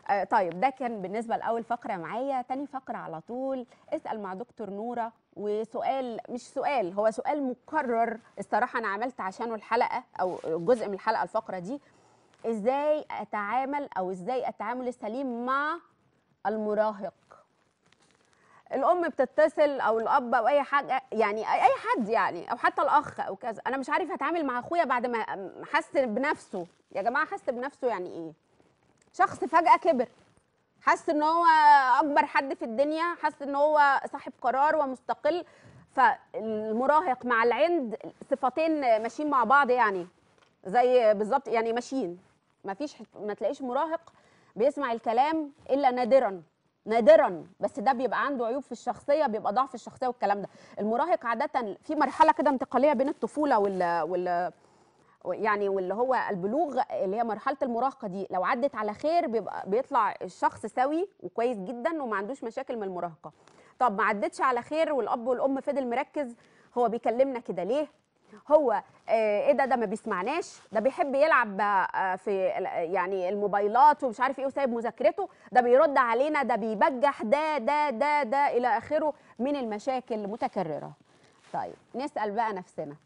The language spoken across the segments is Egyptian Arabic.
آه طيب ده كان بالنسبه لاول فقره معايا تاني فقره على طول اسال مع دكتور نوره وسؤال مش سؤال هو سؤال مكرر الصراحه انا عملت عشانه الحلقه او جزء من الحلقه الفقره دي ازاي اتعامل او ازاي التعامل السليم مع المراهق الام بتتصل او الاب او اي حاجه يعني اي حد يعني او حتى الاخ او كذا انا مش عارف اتعامل مع اخويا بعد ما حس بنفسه يا جماعه حس بنفسه يعني ايه شخص فجاه كبر حس ان هو اكبر حد في الدنيا حس ان هو صاحب قرار ومستقل فالمراهق مع العند صفتين ماشيين مع بعض يعني زي بالظبط يعني ماشيين ما فيش ما تلاقيش مراهق بيسمع الكلام الا نادرا نادرا بس ده بيبقى عنده عيوب في الشخصيه بيبقى ضعف في الشخصيه والكلام ده المراهق عاده في مرحله كده انتقاليه بين الطفوله وال وال يعني واللي هو البلوغ اللي هي مرحله المراهقه دي لو عدت على خير بيبقى بيطلع الشخص سوي وكويس جدا وما عندوش مشاكل من المراهقه طب ما عدتش على خير والاب والام فضل مركز هو بيكلمنا كده ليه هو آه ايه ده ده ما بيسمعناش ده بيحب يلعب آه في يعني الموبايلات ومش عارف ايه وسايب مذاكرته ده بيرد علينا ده بيبجح ده ده ده ده الى اخره من المشاكل المتكرره طيب نسال بقى نفسنا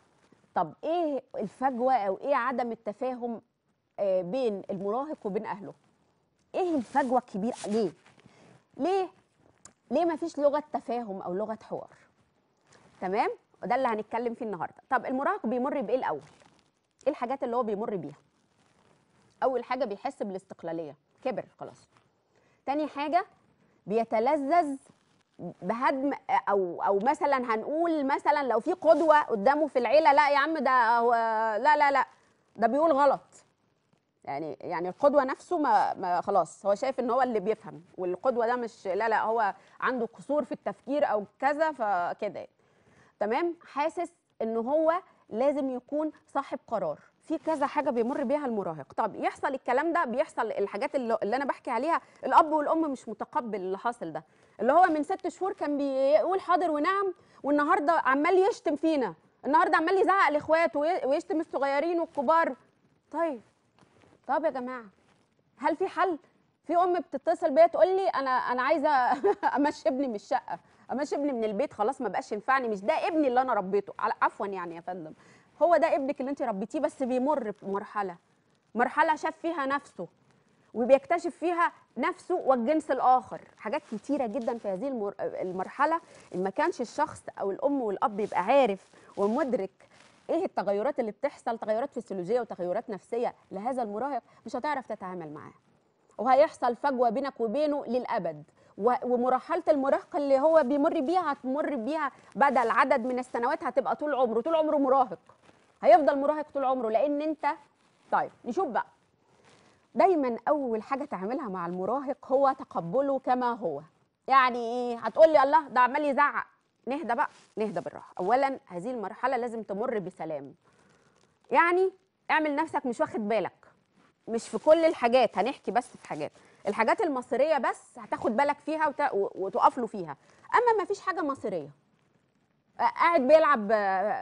طب ايه الفجوه او ايه عدم التفاهم آه بين المراهق وبين اهله ايه الفجوه الكبيره ليه ليه ليه ما فيش لغه تفاهم او لغه حوار تمام وده اللي هنتكلم فيه النهارده طب المراهق بيمر بايه الاول ايه الحاجات اللي هو بيمر بيها اول حاجه بيحس بالاستقلاليه كبر خلاص تاني حاجه بيتلذذ بهدم او او مثلا هنقول مثلا لو في قدوه قدامه في العيله لا يا عم ده هو لا لا لا ده بيقول غلط يعني يعني القدوه نفسه ما, ما خلاص هو شايف ان هو اللي بيفهم والقدوه ده مش لا لا هو عنده قصور في التفكير او كذا فكده تمام حاسس ان هو لازم يكون صاحب قرار في كذا حاجه بيمر بيها المراهق طب يحصل الكلام ده بيحصل الحاجات اللي, اللي انا بحكي عليها الاب والام مش متقبل اللي حاصل ده اللي هو من ست شهور كان بيقول حاضر ونعم والنهارده عمال يشتم فينا النهارده عمال يزعق لاخواته ويشتم الصغيرين والكبار طيب طب يا جماعه هل في حل في ام بتتصل بيا تقول لي انا انا عايزه امشي ابني من الشقه امشي ابني من البيت خلاص ما بقاش ينفعني مش ده ابني اللي انا ربيته عفوا يعني يا فندم هو ده ابنك اللي انت ربيتيه بس بيمر بمرحله مرحله شاف فيها نفسه وبيكتشف فيها نفسه والجنس الاخر حاجات كتيره جدا في هذه المر... المرحله ان ما كانش الشخص او الام والاب يبقى عارف ومدرك ايه التغيرات اللي بتحصل تغيرات فسيولوجيه وتغيرات نفسيه لهذا المراهق مش هتعرف تتعامل معاه وهيحصل فجوه بينك وبينه للابد ومرحله المراهقه اللي هو بيمر بيها هتمر بيها بدل عدد من السنوات هتبقى طول عمره طول عمره مراهق هيفضل مراهق طول عمره لان انت طيب نشوف بقى دايما اول حاجه تعملها مع المراهق هو تقبله كما هو يعني ايه هتقول لي الله ده عمال يزعق نهدى بقى نهدى بالراحه اولا هذه المرحله لازم تمر بسلام يعني اعمل نفسك مش واخد بالك مش في كل الحاجات هنحكي بس في حاجات الحاجات المصيريه بس هتاخد بالك فيها وت... وتقف له فيها اما ما فيش حاجه مصيريه قاعد بيلعب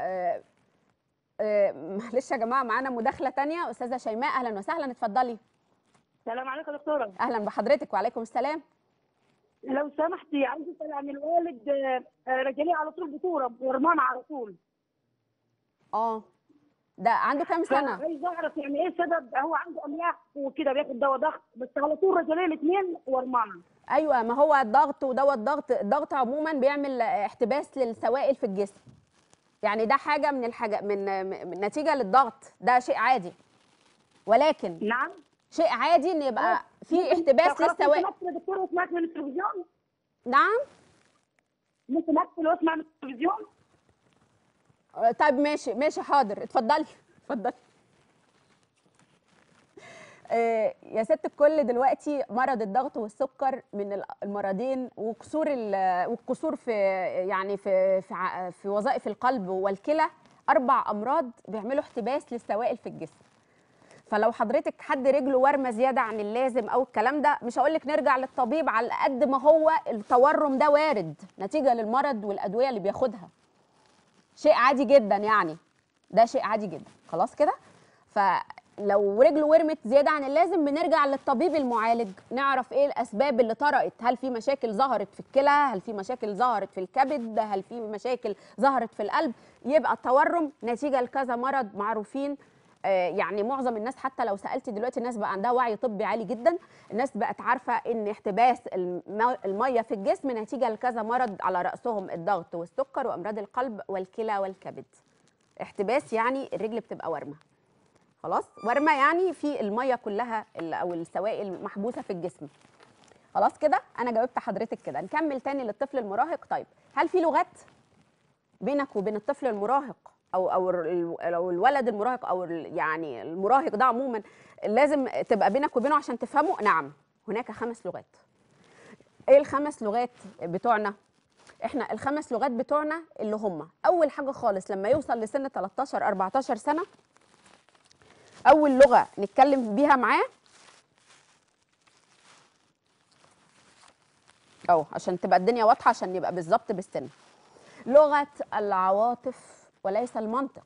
معلش يا جماعه معانا مداخله تانية استاذه شيماء اهلا وسهلا اتفضلي السلام عليكم يا دكتوره اهلا بحضرتك وعليكم السلام لو سمحتي عايزه اسال عن الوالد رجليه على طول بطوره ورمان على طول اه ده عنده كام سنه؟ عايز اعرف يعني ايه سبب هو عنده املاح وكده بياخد دواء ضغط بس على طول رجليه الاثنين ورمانه ايوه ما هو الضغط ودواء الضغط الضغط عموما بيعمل احتباس للسوائل في الجسم يعني ده حاجه من الحاجه من, من نتيجه للضغط ده شيء عادي ولكن نعم شيء عادي ان يبقى في احتباس للسوائل ممكن دكتور واسمعك من التلفزيون نعم ممكن ادخل واسمع من التلفزيون طيب ماشي ماشي حاضر اتفضلي اتفضلي آه يا ست الكل دلوقتي مرض الضغط والسكر من المرضين وكسور والكسور في يعني في في, في وظائف القلب والكلى اربع امراض بيعملوا احتباس للسوائل في الجسم فلو حضرتك حد رجله ورمه زياده عن اللازم او الكلام ده مش هقول لك نرجع للطبيب على قد ما هو التورم ده وارد نتيجه للمرض والادويه اللي بياخدها شيء عادي جدا يعني ده شيء عادي جدا خلاص كده ف لو رجله ورمت زياده عن اللازم بنرجع للطبيب المعالج نعرف ايه الاسباب اللي طرأت هل في مشاكل ظهرت في الكلى هل في مشاكل ظهرت في الكبد هل في مشاكل ظهرت في القلب يبقى التورم نتيجه لكذا مرض معروفين آه، يعني معظم الناس حتى لو سالتي دلوقتي الناس بقى عندها وعي طبي عالي جدا الناس بقت عارفه ان احتباس الم- الميه في الجسم نتيجه لكذا مرض على راسهم الضغط والسكر وامراض القلب والكلى والكبد احتباس يعني الرجل بتبقى ورمه خلاص ورمه يعني في الميه كلها ال- او السوائل محبوسه في الجسم خلاص كده انا جاوبت حضرتك كده نكمل تاني للطفل المراهق طيب هل في لغات بينك وبين الطفل المراهق او او ال- او الولد المراهق او ال- يعني المراهق ده عموما لازم تبقى بينك وبينه عشان تفهمه نعم هناك خمس لغات ايه الخمس لغات بتوعنا احنا الخمس لغات بتوعنا اللي هم اول حاجه خالص لما يوصل لسن 13 14 سنه اول لغه نتكلم بيها معاه اهو عشان تبقى الدنيا واضحه عشان يبقى بالظبط بالسن لغه العواطف وليس المنطق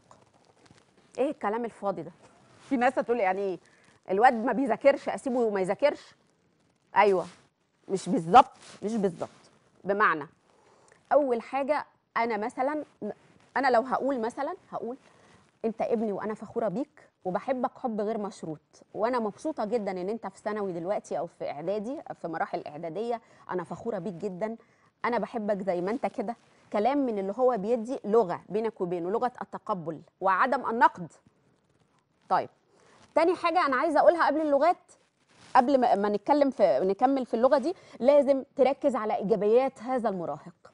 ايه الكلام الفاضي ده في ناس هتقول يعني ايه الواد ما بيذاكرش اسيبه وما يذاكرش ايوه مش بالظبط مش بالظبط بمعنى اول حاجه انا مثلا انا لو هقول مثلا هقول انت ابني وانا فخوره بيك وبحبك حب غير مشروط وانا مبسوطه جدا ان انت في ثانوي دلوقتي او في اعدادي في مراحل اعداديه انا فخوره بيك جدا انا بحبك زي ما انت كده كلام من اللي هو بيدي لغه بينك وبينه لغه التقبل وعدم النقد طيب تاني حاجه انا عايزه اقولها قبل اللغات قبل ما ما نتكلم في نكمل في اللغه دي لازم تركز على ايجابيات هذا المراهق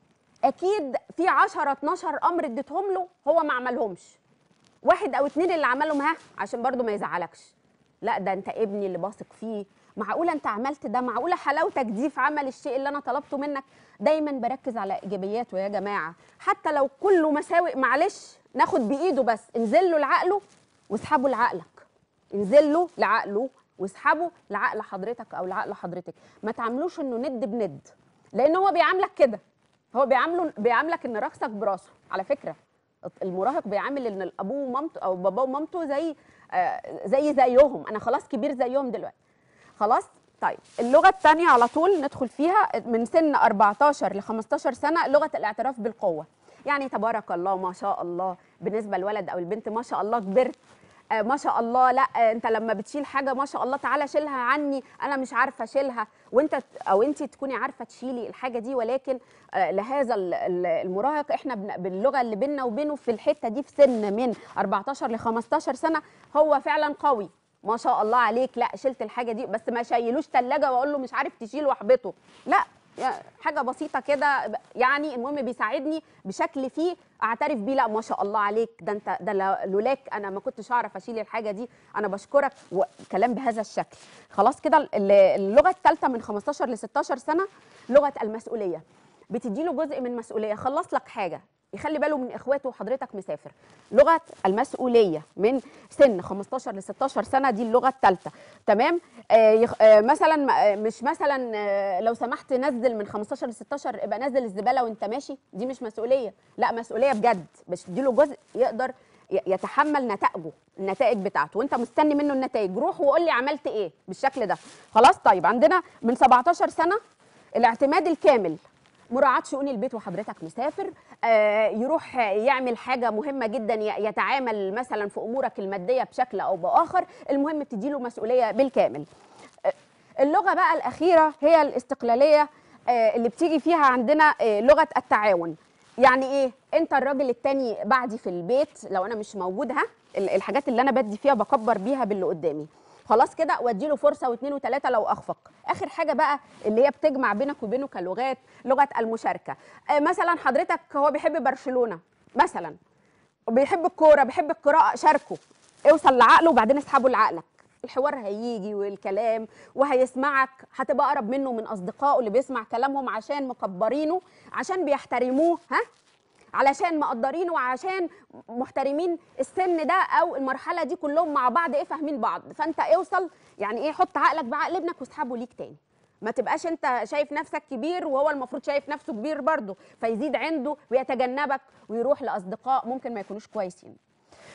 اكيد في 10 12 امر اديتهم له هو ما عملهمش واحد او اتنين اللي عملهم ها عشان برضو ما يزعلكش لا ده انت ابني اللي باثق فيه معقوله انت عملت ده معقوله حلاوتك دي في عمل الشيء اللي انا طلبته منك دايما بركز على ايجابياته يا جماعه حتى لو كله مساوئ معلش ناخد بايده بس انزل له لعقله واسحبه لعقلك انزل له لعقله واسحبه لعقل حضرتك او لعقل حضرتك ما تعاملوش انه ند بند لان هو بيعاملك كده هو بيعامله بيعاملك ان راسك براسه على فكره المراهق بيعامل ان ابوه ومامته او باباه ومامته زي آه زي زيهم انا خلاص كبير زيهم دلوقتي خلاص طيب اللغه الثانيه على طول ندخل فيها من سن 14 ل 15 سنه لغه الاعتراف بالقوه يعني تبارك الله ما شاء الله بالنسبه للولد او البنت ما شاء الله كبرت آه ما شاء الله لا آه انت لما بتشيل حاجه ما شاء الله تعالى شيلها عني انا مش عارفه اشيلها وانت او انت تكوني عارفه تشيلي الحاجه دي ولكن آه لهذا ال- ال- المراهق احنا بن- باللغه اللي بيننا وبينه في الحته دي في سن من 14 ل 15 سنه هو فعلا قوي ما شاء الله عليك لا شلت الحاجه دي بس ما شيلوش ثلاجه واقول له مش عارف تشيل واحبطه لا يا- حاجه بسيطه كده يعني المهم بيساعدني بشكل فيه اعترف بيه لا ما شاء الله عليك ده انت ده لا- لولاك انا ما كنتش اعرف اشيل الحاجه دي انا بشكرك وكلام بهذا الشكل خلاص كده ال- اللغه الثالثه من 15 ل 16 سنه لغه المسؤوليه بتدي له جزء من مسؤوليه خلص لك حاجه يخلي باله من اخواته وحضرتك مسافر لغه المسؤوليه من سن 15 ل 16 سنه دي اللغه الثالثه تمام آه يخ- آه مثلا آه مش مثلا آه لو سمحت نزل من 15 ل 16 ابقى نزل الزباله وانت ماشي دي مش مسؤوليه لا مسؤوليه بجد بس تديله جزء يقدر ي- يتحمل نتائجه النتائج بتاعته وانت مستني منه النتائج روح وقول لي عملت ايه بالشكل ده خلاص طيب عندنا من 17 سنه الاعتماد الكامل مراعاة شؤون البيت وحضرتك مسافر آه يروح يعمل حاجة مهمة جدا ي- يتعامل مثلا في أمورك المادية بشكل أو بآخر المهم تديله مسؤولية بالكامل آه، اللغة بقى الأخيرة هي الاستقلالية آه، اللي بتيجي فيها عندنا آه، لغة التعاون يعني ايه انت الراجل التاني بعدي في البيت لو انا مش موجود ها ال- الحاجات اللي انا بدي فيها بكبر بيها باللي قدامي خلاص كده وادي له فرصه واثنين وثلاثه لو اخفق اخر حاجه بقى اللي هي بتجمع بينك وبينه كلغات لغه المشاركه آه مثلا حضرتك هو بيحب برشلونه مثلا بيحب الكوره بيحب القراءه شاركه اوصل لعقله وبعدين اسحبه لعقلك الحوار هيجي والكلام وهيسمعك هتبقى اقرب منه من اصدقائه اللي بيسمع كلامهم عشان مكبرينه عشان بيحترموه ها علشان مقدرينه وعشان محترمين السن ده او المرحله دي كلهم مع بعض ايه فاهمين بعض فانت اوصل يعني ايه حط عقلك بعقل ابنك واسحبه ليك تاني ما تبقاش انت شايف نفسك كبير وهو المفروض شايف نفسه كبير برضه فيزيد عنده ويتجنبك ويروح لاصدقاء ممكن ما يكونوش كويسين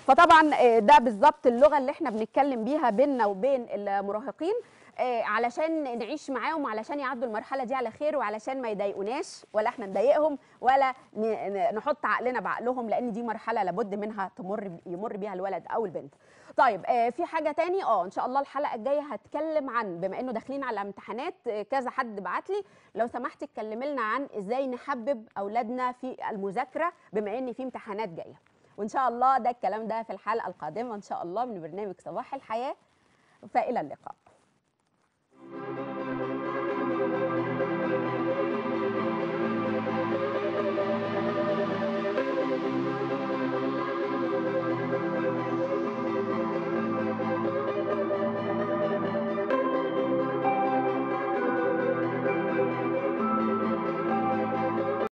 فطبعا آه، ده بالظبط اللغه اللي احنا بنتكلم بيها بيننا وبين المراهقين آه، علشان نعيش معاهم علشان يعدوا المرحله دي على خير وعلشان ما يضايقوناش ولا احنا نضايقهم ولا ن- ن- نحط عقلنا بعقلهم لان دي مرحله لابد منها تمر يمر بيها الولد او البنت طيب آه، في حاجه تاني اه ان شاء الله الحلقه الجايه هتكلم عن بما انه داخلين على امتحانات آه، كذا حد بعت لي لو سمحتي اتكلمي لنا عن ازاي نحبب اولادنا في المذاكره بما ان في امتحانات جايه وان شاء الله ده الكلام ده في الحلقه القادمه ان شاء الله من برنامج صباح الحياه فالى اللقاء